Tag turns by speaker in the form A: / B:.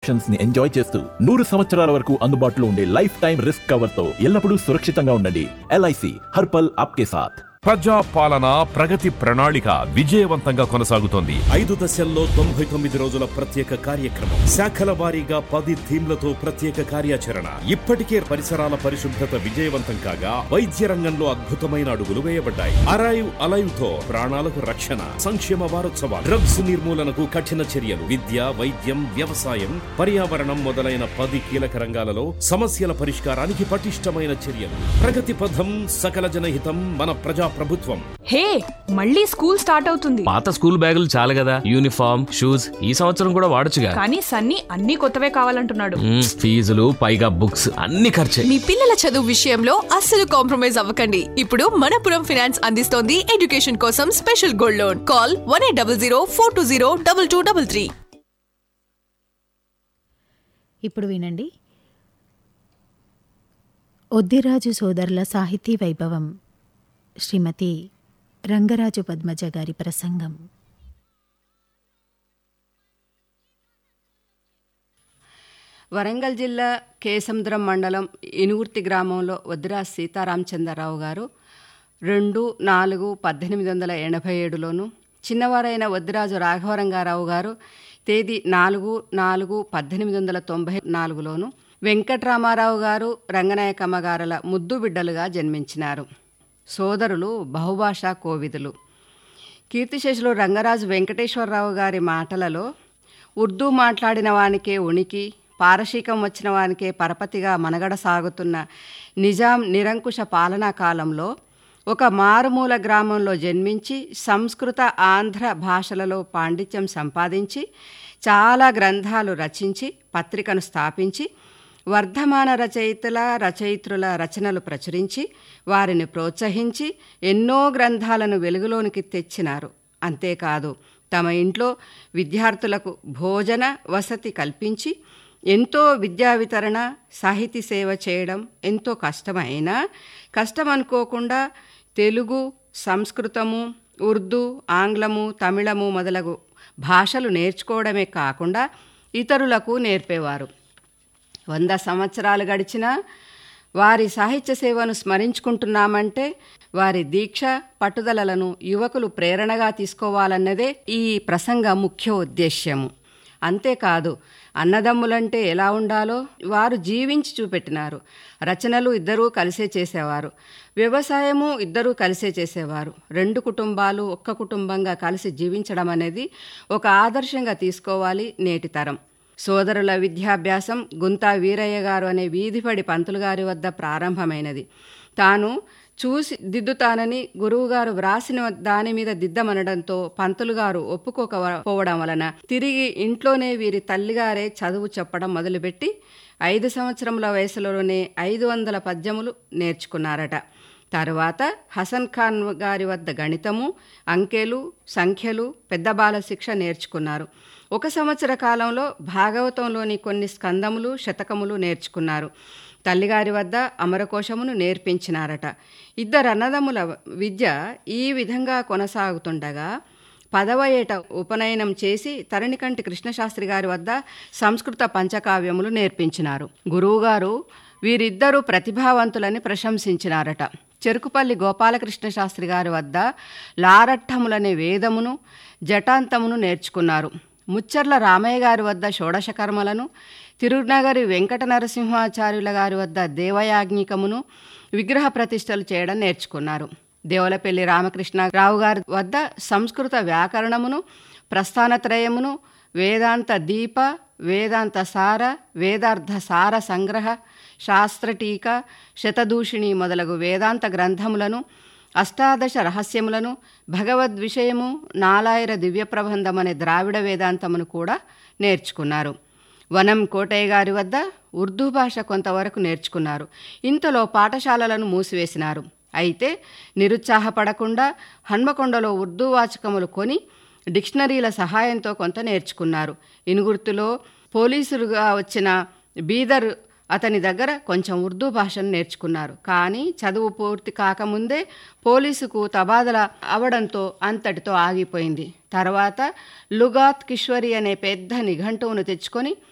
A: collections ని enjoy చేస్తూ నూరు సంవత్సరాల వరకు అందుబాటులో ఉండే లైఫ్ టైం రిస్క్ కవర్ తో ఎల్లప్పుడూ సురక్షితంగా ఉండండి ఎల్ఐసి హర్పల్ ఆప్కే సాథ్
B: ప్రజా పాలన ప్రగతి ప్రణాళిక విజయవంతంగా కొనసాగుతోంది
C: ఐదు దశల్లో తొంభై తొమ్మిది రోజుల ప్రత్యేక కార్యక్రమం శాఖల వారీగా పది థీమ్లతో ప్రత్యేక కార్యాచరణ ఇప్పటికే పరిసరాల పరిశుభ్రత విజయవంతం కాగా వైద్య రంగంలో అద్భుతమైన అడుగులు వేయబడ్డాయి అరైవ్ అలైవ్ తో ప్రాణాలకు రక్షణ సంక్షేమ వారోత్సవాలు డ్రగ్స్ నిర్మూలనకు కఠిన చర్యలు విద్య వైద్యం వ్యవసాయం పర్యావరణం మొదలైన పది కీలక రంగాలలో సమస్యల పరిష్కారానికి పటిష్టమైన చర్యలు ప్రగతి పథం సకల జనహితం మన ప్రజా ప్రభుత్వం
D: హే మళ్ళీ స్కూల్ స్టార్ట్ అవుతుంది
E: పాత స్కూల్ బ్యాగులు చాలు కదా యూనిఫామ్ షూస్ ఈ సంవత్సరం కూడా వాడొచ్చుగా
D: కానీ సన్నీ అన్ని కొత్తవే కావాలంటున్నాడు
E: మ్మ్, ఫీజులు పైగా బుక్స్ అన్ని ఖర్చే
F: మీ పిల్లల చదువు విషయంలో అస్సలు కాంప్రమైజ్ అవ్వకండి ఇప్పుడు మనపురం ఫైనాన్స్ అందిస్తోంది ఎడ్యుకేషన్ కోసం special gold loan call one eight double zero four two zero double two double three
G: ఇప్పుడు వినండి ఒద్దిరాజు సోదరుల సాహితీ వైభవం శ్రీమతి రంగరాజు పద్మజ గారి ప్రసంగం
H: వరంగల్ జిల్లా కేసముద్రం మండలం ఇనుగుర్తి గ్రామంలో వద్దిరా సీతారామచంద్రరావు గారు రెండు నాలుగు పద్దెనిమిది వందల ఎనభై ఏడులోను చిన్నవారైన వద్దిరాజు రాఘవరంగారావు గారు తేదీ నాలుగు నాలుగు పద్దెనిమిది వందల తొంభై నాలుగులోను వెంకట్రామారావు గారు రంగనాయకమ్మ గారుల ముద్దు బిడ్డలుగా జన్మించినారు సోదరులు బహుభాషా కోవిదులు కీర్తిశేషులు రంగరాజు వెంకటేశ్వరరావు గారి మాటలలో ఉర్దూ మాట్లాడిన వానికే ఉనికి పారశీకం వచ్చిన వానికే పరపతిగా మనగడ సాగుతున్న నిజాం నిరంకుశ పాలనా కాలంలో ఒక మారుమూల గ్రామంలో జన్మించి సంస్కృత ఆంధ్ర భాషలలో పాండిత్యం సంపాదించి చాలా గ్రంథాలు రచించి పత్రికను స్థాపించి వర్ధమాన రచయితల రచయిత్రుల రచనలు ప్రచురించి వారిని ప్రోత్సహించి ఎన్నో గ్రంథాలను వెలుగులోనికి తెచ్చినారు అంతేకాదు తమ ఇంట్లో విద్యార్థులకు భోజన వసతి కల్పించి ఎంతో విద్యా వితరణ సాహితీ సేవ చేయడం ఎంతో కష్టమైనా కష్టం అనుకోకుండా తెలుగు సంస్కృతము ఉర్దూ ఆంగ్లము తమిళము మొదలగు భాషలు నేర్చుకోవడమే కాకుండా ఇతరులకు నేర్పేవారు వంద సంవత్సరాలు గడిచినా వారి సాహిత్య సేవను స్మరించుకుంటున్నామంటే వారి దీక్ష పట్టుదలలను యువకులు ప్రేరణగా తీసుకోవాలన్నదే ఈ ప్రసంగ ముఖ్య ఉద్దేశ్యము అంతేకాదు అన్నదమ్ములంటే ఎలా ఉండాలో వారు జీవించి చూపెట్టినారు రచనలు ఇద్దరూ కలిసే చేసేవారు వ్యవసాయము ఇద్దరూ కలిసే చేసేవారు రెండు కుటుంబాలు ఒక్క కుటుంబంగా కలిసి జీవించడం అనేది ఒక ఆదర్శంగా తీసుకోవాలి నేటి తరం సోదరుల విద్యాభ్యాసం గుంతా వీరయ్య గారు అనే వీధిపడి పంతులు గారి వద్ద ప్రారంభమైనది తాను చూసి దిద్దుతానని గురువుగారు వ్రాసిన దాని మీద దిద్దమనడంతో పంతులు గారు ఒప్పుకోకపోవడం వలన తిరిగి ఇంట్లోనే వీరి తల్లిగారే చదువు చెప్పడం మొదలుపెట్టి ఐదు సంవత్సరముల వయసులోనే ఐదు వందల పద్యములు నేర్చుకున్నారట తరువాత హసన్ ఖాన్ గారి వద్ద గణితము అంకెలు సంఖ్యలు పెద్ద బాల శిక్ష నేర్చుకున్నారు ఒక సంవత్సర కాలంలో భాగవతంలోని కొన్ని స్కందములు శతకములు నేర్చుకున్నారు తల్లిగారి వద్ద అమరకోశమును నేర్పించినారట ఇద్దరు అన్నదమ్ముల విద్య ఈ విధంగా కొనసాగుతుండగా పదవ ఏట ఉపనయనం చేసి తరణికంటి కృష్ణశాస్త్రి గారి వద్ద సంస్కృత పంచకావ్యములు నేర్పించినారు గురువుగారు వీరిద్దరూ ప్రతిభావంతులని ప్రశంసించినారట చెరుకుపల్లి గోపాలకృష్ణ శాస్త్రి గారి వద్ద లారట్టములనే వేదమును జటాంతమును నేర్చుకున్నారు ముచ్చర్ల రామయ్య గారి వద్ద షోడశ కర్మలను తిరునగరి వెంకట నరసింహాచార్యుల గారి వద్ద దేవయాజ్ఞికమును విగ్రహ ప్రతిష్టలు చేయడం నేర్చుకున్నారు దేవులపల్లి రామకృష్ణరావు గారి వద్ద సంస్కృత వ్యాకరణమును ప్రస్థానత్రయమును వేదాంత దీప వేదాంత సార వేదార్థ సార సంగ్రహ శాస్త్రటీక శతదూషిణి మొదలగు వేదాంత గ్రంథములను అష్టాదశ రహస్యములను భగవద్విషయము నాలాయిర దివ్య ప్రబంధం అనే ద్రావిడ వేదాంతమును కూడా నేర్చుకున్నారు వనం కోటయ్య గారి వద్ద ఉర్దూ భాష కొంతవరకు నేర్చుకున్నారు ఇంతలో పాఠశాలలను మూసివేసినారు అయితే నిరుత్సాహపడకుండా హన్మకొండలో ఉర్దూ వాచకములు కొని డిక్షనరీల సహాయంతో కొంత నేర్చుకున్నారు ఇనుగుర్తులో పోలీసులుగా వచ్చిన బీదర్ అతని దగ్గర కొంచెం ఉర్దూ భాషను నేర్చుకున్నారు కానీ చదువు పూర్తి కాకముందే పోలీసుకు తబాదల అవడంతో అంతటితో ఆగిపోయింది తర్వాత లుగాత్ కిష్వరి అనే పెద్ద నిఘంటువును తెచ్చుకొని